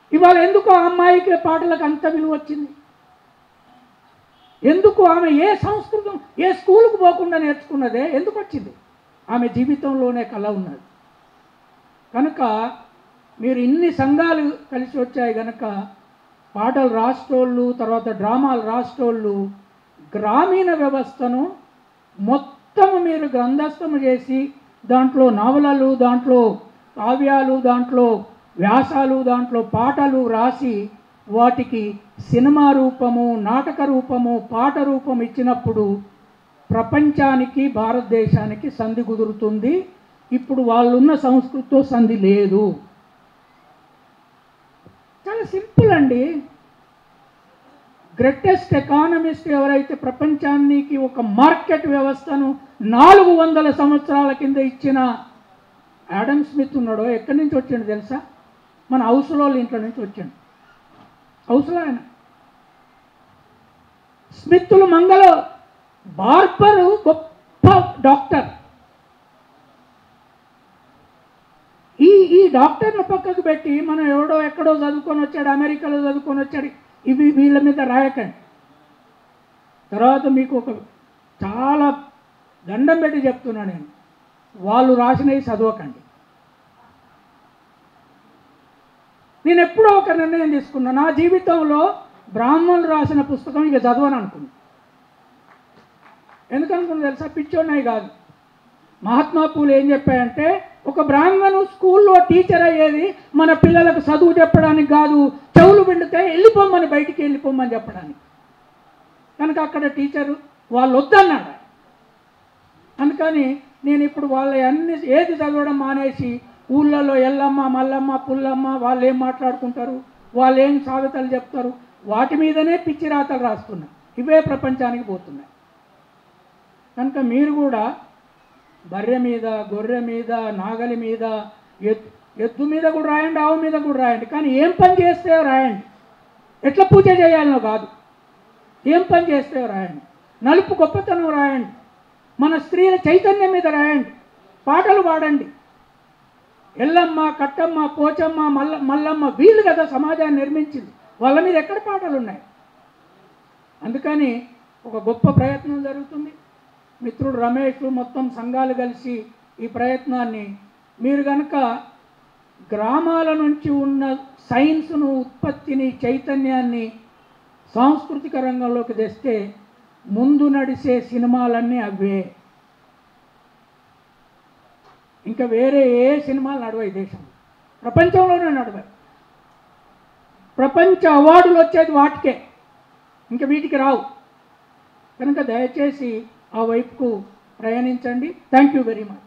ఇవాళ ఎందుకు ఆ అమ్మాయికి పాటలకు అంత విలువ వచ్చింది ఎందుకు ఆమె ఏ సంస్కృతం ఏ స్కూల్కి పోకుండా నేర్చుకున్నదే ఎందుకు వచ్చింది ఆమె జీవితంలోనే కళ ఉన్నది కనుక మీరు ఇన్ని సంఘాలు కలిసి వచ్చాయి కనుక పాటలు రాస్తోళ్ళు తర్వాత డ్రామాలు రాస్తోళ్ళు గ్రామీణ వ్యవస్థను మొత్తం మీరు గ్రంథస్థము చేసి దాంట్లో నవలలు దాంట్లో కావ్యాలు దాంట్లో వ్యాసాలు దాంట్లో పాటలు రాసి వాటికి సినిమా రూపము నాటక రూపము పాట రూపం ఇచ్చినప్పుడు ప్రపంచానికి భారతదేశానికి సంధి కుదురుతుంది ఇప్పుడు వాళ్ళున్న సంస్కృతితో సంధి లేదు చాలా సింపుల్ అండి గ్రేటెస్ట్ ఎకానమిస్ట్ ఎవరైతే ప్రపంచానికి ఒక మార్కెట్ వ్యవస్థను నాలుగు వందల సంవత్సరాల కింద ఇచ్చిన యాడమ్ స్మిత్ ఉన్నాడో ఎక్కడి నుంచి వచ్చాడు తెలుసా మన హౌస్లో ఇంట్లో నుంచి వచ్చాడు హౌస్లో ఆయన స్మిత్తులు మంగళ బార్బరు గొప్ప డాక్టర్ ఈ ఈ డాక్టర్ను పక్కకు పెట్టి మనం ఎవడో ఎక్కడో చదువుకొని వచ్చాడు అమెరికాలో చదువుకొని వచ్చాడు ఇవి వీళ్ళ మీద రాయకండి తర్వాత మీకు ఒక చాలా దండం పెట్టి చెప్తున్నా నేను వాళ్ళు రాసినవి చదవకండి నేను ఎప్పుడో ఒక నిర్ణయం తీసుకున్నా నా జీవితంలో బ్రాహ్మణులు రాసిన పుస్తకం ఇక చదవను అనుకున్నా ఎందుకనుకున్నా తెలుసా పిచ్చోన్నాయి కాదు మహాత్మా పూలు ఏం చెప్పాయంటే ఒక బ్రాహ్మణు స్కూల్లో టీచర్ అయ్యేది మన పిల్లలకు చదువు చెప్పడానికి కాదు చెవులు పిండితే వెళ్ళిపోమ్మని బయటికి వెళ్ళిపోమ్మని చెప్పడానికి కనుక అక్కడ టీచరు వాళ్ళు వద్దన్నాడు అందుకని నేను ఇప్పుడు వాళ్ళ అన్ని ఏది చదవడం మానేసి ఊళ్ళలో ఎల్లమ్మ మల్లమ్మ పుల్లమ్మ వాళ్ళు ఏం మాట్లాడుకుంటారు వాళ్ళు ఏం సామెతలు చెప్తారు వాటి మీదనే పిచ్చి రాతలు రాస్తున్నా ఇవే ప్రపంచానికి పోతున్నాయి కనుక మీరు కూడా బర్రె మీద గొర్రె మీద నాగలి మీద ఎద్దు ఎద్దు మీద కూడా రాయండి ఆవు మీద కూడా రాయండి కానీ ఏం పని చేస్తే రాయండి ఎట్లా పూజ చేయాలనో కాదు ఏం పని చేస్తే రాయండి నలుపు గొప్పతనం రాయండి మన స్త్రీల చైతన్యం మీద రాయండి పాటలు పాడండి ఎల్లమ్మ కట్టమ్మ పోచమ్మ మల్ల మల్లమ్మ వీళ్ళు కదా సమాజాన్ని నిర్మించింది వాళ్ళ మీద ఎక్కడ పాటలు ఉన్నాయి అందుకని ఒక గొప్ప ప్రయత్నం జరుగుతుంది మిత్రుడు రమేష్ మొత్తం సంఘాలు కలిసి ఈ ప్రయత్నాన్ని మీరు కనుక గ్రామాల నుంచి ఉన్న సైన్స్ను ఉత్పత్తిని చైతన్యాన్ని సాంస్కృతిక రంగంలోకి తెస్తే ముందు నడిసే సినిమాలన్నీ అవే ఇంకా వేరే ఏ సినిమాలు నడవాయి దేశంలో ప్రపంచంలోనే నడవాయి ప్రపంచ అవార్డులు వచ్చేది వాటికే ఇంకా వీటికి రావు కనుక దయచేసి ఆ వైపుకు ప్రయాణించండి థ్యాంక్ యూ వెరీ మచ్